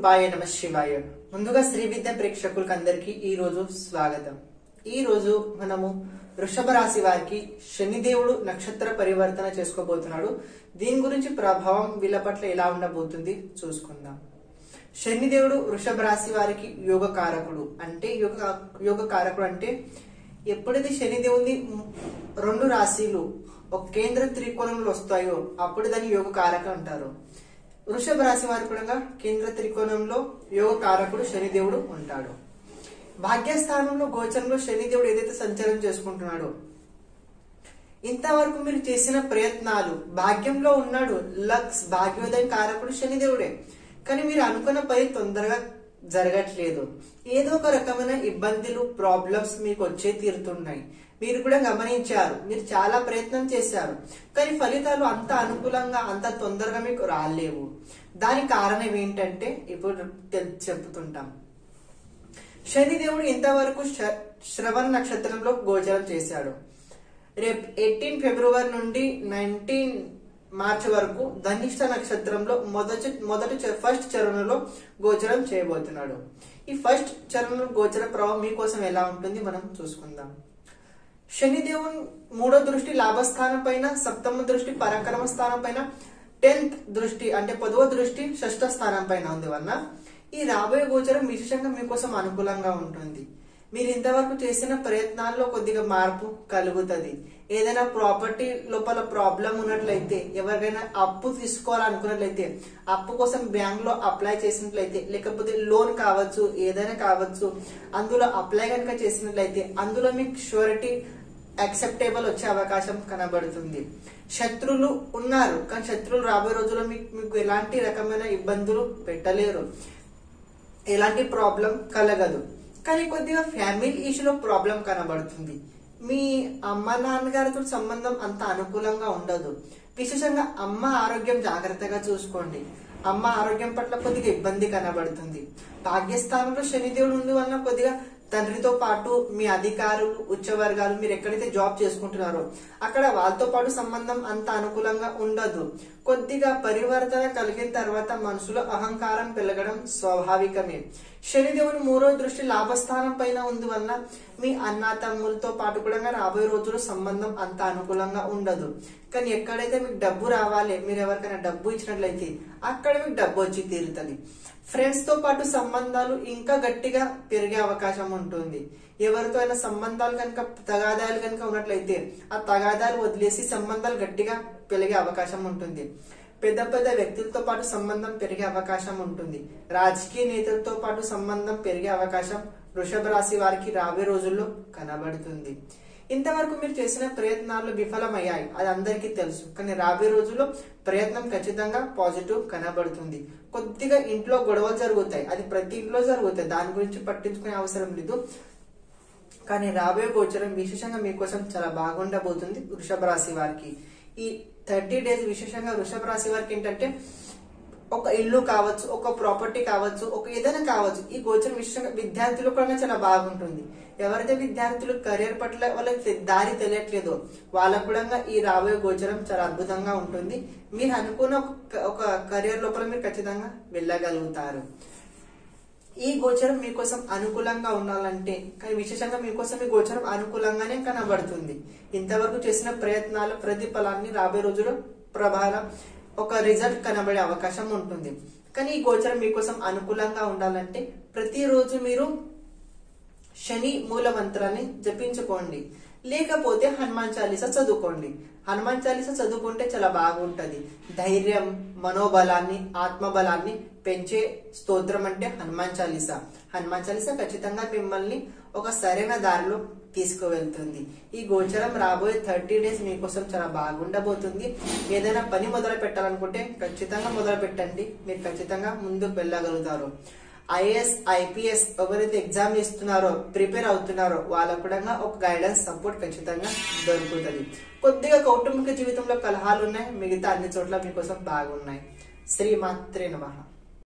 కృపాయ నమ శివాయ ముందుగా శ్రీ విద్య ప్రేక్షకులకు అందరికీ ఈ రోజు స్వాగతం ఈ రోజు మనము వృషభ రాశి వారికి శనిదేవుడు నక్షత్ర పరివర్తన చేసుకోబోతున్నాడు దీని గురించి ప్రభావం వీళ్ళ పట్ల ఎలా ఉండబోతుంది చూసుకుందాం శనిదేవుడు వృషభ రాశి వారికి యోగ కారకుడు అంటే యోగ యోగ కారకుడు అంటే ఎప్పుడైతే శనిదేవుని రెండు రాశిలు ఒక కేంద్ర త్రికోణంలో వస్తాయో అప్పుడు దాన్ని యోగ కారక అంటారు వృషభ రాశి వారి కూడా కేంద్ర త్రికోణంలో యోగ కారకుడు శనిదేవుడు ఉంటాడు భాగ్యస్థానంలో గోచరంలో శనిదేవుడు ఏదైతే సంచారం చేసుకుంటున్నాడో ఇంతవరకు మీరు చేసిన ప్రయత్నాలు భాగ్యంలో ఉన్నాడు లక్స్ భాగ్యోదయం కారకుడు శనిదేవుడే కానీ మీరు అనుకున్న పని తొందరగా జరగట్లేదు ఏదో ఒక రకమైన ఇబ్బందులు ప్రాబ్లమ్స్ మీకు వచ్చే తీరుతున్నాయి మీరు కూడా గమనించారు మీరు చాలా ప్రయత్నం చేశారు కానీ ఫలితాలు అంత అనుకూలంగా అంత తొందరగా మీకు రాలేవు దానికి కారణం ఏంటంటే ఇప్పుడు తెల్- చెప్తుంటాం శనిదేవుడు ఇంతవరకు శ- శ్రవణ నక్షత్రంలో గోచరం చేశాడు రేపు ఎయిటీన్ ఫిబ్రవరి నుండి నైన్టీన్ మార్చి వరకు ధనిష్ట నక్షత్రంలో మొదటి మొదటి చ- ఫస్ట్ చరణంలో గోచరం చేయబోతున్నాడు ఈ ఫస్ట్ చరణంలో గోచర ప్రభావం మీకోసం ఎలా ఉంటుంది మనం చూసుకుందాం శనిదేవుని మూడో దృష్టి లాభస్థానం పైన సప్తమ దృష్టి పరాక్రమ స్థానం పైన టెన్త్ దృష్టి అంటే పదవ దృష్టి షష్ఠ స్థానం పైన ఉంది వలన ఈ రాబోయే గోచరం విశేషంగా మీకోసం అనుకూలంగా ఉంటుంది మీరు ఇంతవరకు చేసిన ప్రయత్నాల్లో కొద్దిగా మార్పు కలుగుతుంది ఏదైనా ప్రాపర్టీ లోపల ప్రాబ్లం ఉన్నట్లయితే ఎవరికైనా అప్పు తీసుకోవాలనుకున్నట్లయితే అప్పు కోసం బ్యాంక్ లో అప్లై చేసినట్లయితే లేకపోతే లోన్ కావచ్చు ఏదైనా కావచ్చు అందులో అప్లై కనుక చేసినట్లయితే అందులో మీకు షూరిటీ యాక్సెప్టేబుల్ వచ్చే అవకాశం కనబడుతుంది శత్రువులు ఉన్నారు కానీ శత్రువులు రాబోయే రోజుల్లో మీకు మీకు ఎలాంటి రకమైన ఇబ్బందులు పెట్టలేరు ఎలాంటి ప్రాబ్లం కలగదు కానీ కొద్దిగా ఫ్యామిలీ ఇష్యూలో ప్రాబ్లం కనబడుతుంది మీ అమ్మ నాన్నగారితో సంబంధం అంత అనుకూలంగా ఉండదు విశేషంగా అమ్మ ఆరోగ్యం జాగ్రత్తగా చూసుకోండి అమ్మ ఆరోగ్యం పట్ల కొద్దిగా ఇబ్బంది కనబడుతుంది భాగ్యస్థానంలో శనిదేవుడు ఉంది వలన కొద్దిగా తండ్రితో పాటు మీ అధికారులు ఉచ్చ వర్గాలు మీరు ఎక్కడైతే జాబ్ చేసుకుంటున్నారో అక్కడ వాళ్ళతో పాటు సంబంధం అంత అనుకూలంగా ఉండదు కొద్దిగా పరివర్తన కలిగిన తర్వాత మనసులో అహంకారం పెరగడం స్వాభావికమే శనిదేవుని మూడో దృష్టి లాభస్థానం పైన ఉంది వలన మీ అన్న తమ్ములతో పాటు కూడా రాబోయే రోజుల్లో సంబంధం అంత అనుకూలంగా ఉండదు కానీ ఎక్కడైతే మీకు డబ్బు రావాలి మీరు ఎవరికైనా డబ్బు ఇచ్చినట్లయితే అక్కడ మీకు డబ్బు వచ్చి తీరుతుంది ఫ్రెండ్స్ తో పాటు సంబంధాలు ఇంకా గట్టిగా పెరిగే అవకాశం ఉంటుంది ఎవరితో అయినా సంబంధాలు కనుక తగాదాలు కనుక ఉన్నట్లయితే ఆ తగాదాలు వదిలేసి సంబంధాలు గట్టిగా పెరిగే అవకాశం ఉంటుంది పెద్ద పెద్ద వ్యక్తులతో పాటు సంబంధం పెరిగే అవకాశం ఉంటుంది రాజకీయ నేతలతో పాటు సంబంధం పెరిగే అవకాశం వృషభ రాశి వారికి రాబోయే రోజుల్లో కనబడుతుంది ఇంతవరకు మీరు చేసిన ప్రయత్నాలు విఫలమయ్యాయి అది అందరికీ తెలుసు కానీ రాబోయే రోజుల్లో ప్రయత్నం ఖచ్చితంగా పాజిటివ్ కనబడుతుంది కొద్దిగా ఇంట్లో గొడవలు జరుగుతాయి అది ప్రతి ఇంట్లో జరుగుతాయి దాని గురించి పట్టించుకునే అవసరం లేదు కానీ రాబోయే గోచరం విశేషంగా మీకోసం చాలా బాగుండబోతుంది వృషభ రాశి వారికి ఈ థర్టీ డేస్ విశేషంగా వృషభ రాశి వారికి ఏంటంటే ఒక ఇల్లు కావచ్చు ఒక ప్రాపర్టీ కావచ్చు ఒక ఏదైనా కావచ్చు ఈ గోచరం విషయంగా విద్యార్థులు కూడా చాలా బాగుంటుంది ఎవరైతే విద్యార్థులు కెరీర్ పట్ల వాళ్ళకి తె- దారి తెలియట్లేదో వాళ్ళకు కూడా ఈ రాబోయే గోచరం చాలా అద్భుతంగా ఉంటుంది మీరు అనుకున్న ఒక- ఒక కెరీర్ లోపల మీరు ఖచ్చితంగా వెళ్ళగలుగుతారు ఈ గోచరం మీకోసం అనుకూలంగా ఉండాలంటే కానీ విశేషంగా మీకోసం ఈ గోచరం అనుకూలంగానే కనబడుతుంది ఇంతవరకు చేసిన ప్రయత్నాలు ప్రతిఫలాన్ని రాబోయే రోజుల్లో ప్రభావం ఒక రిజల్ట్ కనబడే అవకాశం ఉంటుంది కానీ ఈ గోచరం మీకోసం అనుకూలంగా ఉండాలంటే ప్రతిరోజు మీరు శని మూల మంత్రాన్ని జపించుకోండి లేకపోతే హనుమాన్ చాలీసా చదువుకోండి హనుమాన్ చాలీసా చదువుకుంటే చాలా బాగుంటది ధైర్యం మనోబలాన్ని ఆత్మబలాన్ని పెంచే స్తోత్రం అంటే హనుమాన్ చాలీసా హనుమాన్ చాలీసా ఖచ్చితంగా మిమ్మల్ని ఒక సరైన దారిలో తీసుకువెళ్తుంది ఈ గోచరం రాబోయే థర్టీ డేస్ మీకోసం చాలా బాగుండబోతుంది ఏదైనా పని మొదలు పెట్టాలనుకుంటే ఖచ్చితంగా మొదలు పెట్టండి మీరు ఖచ్చితంగా ముందుకు వెళ్ళగలుగుతారు ఐఏఎస్ ఐపీఎస్ ఎవరైతే ఎగ్జామ్ ఇస్తున్నారో ప్రిపేర్ అవుతున్నారో వాళ్ళకు కూడా ఒక గైడెన్స్ సపోర్ట్ ఖచ్చితంగా దొరుకుతుంది కొద్దిగా కౌటుంబిక జీవితంలో కలహాలు ఉన్నాయి మిగతా అన్ని చోట్ల మీకోసం బాగున్నాయి శ్రీమాత్రే నమః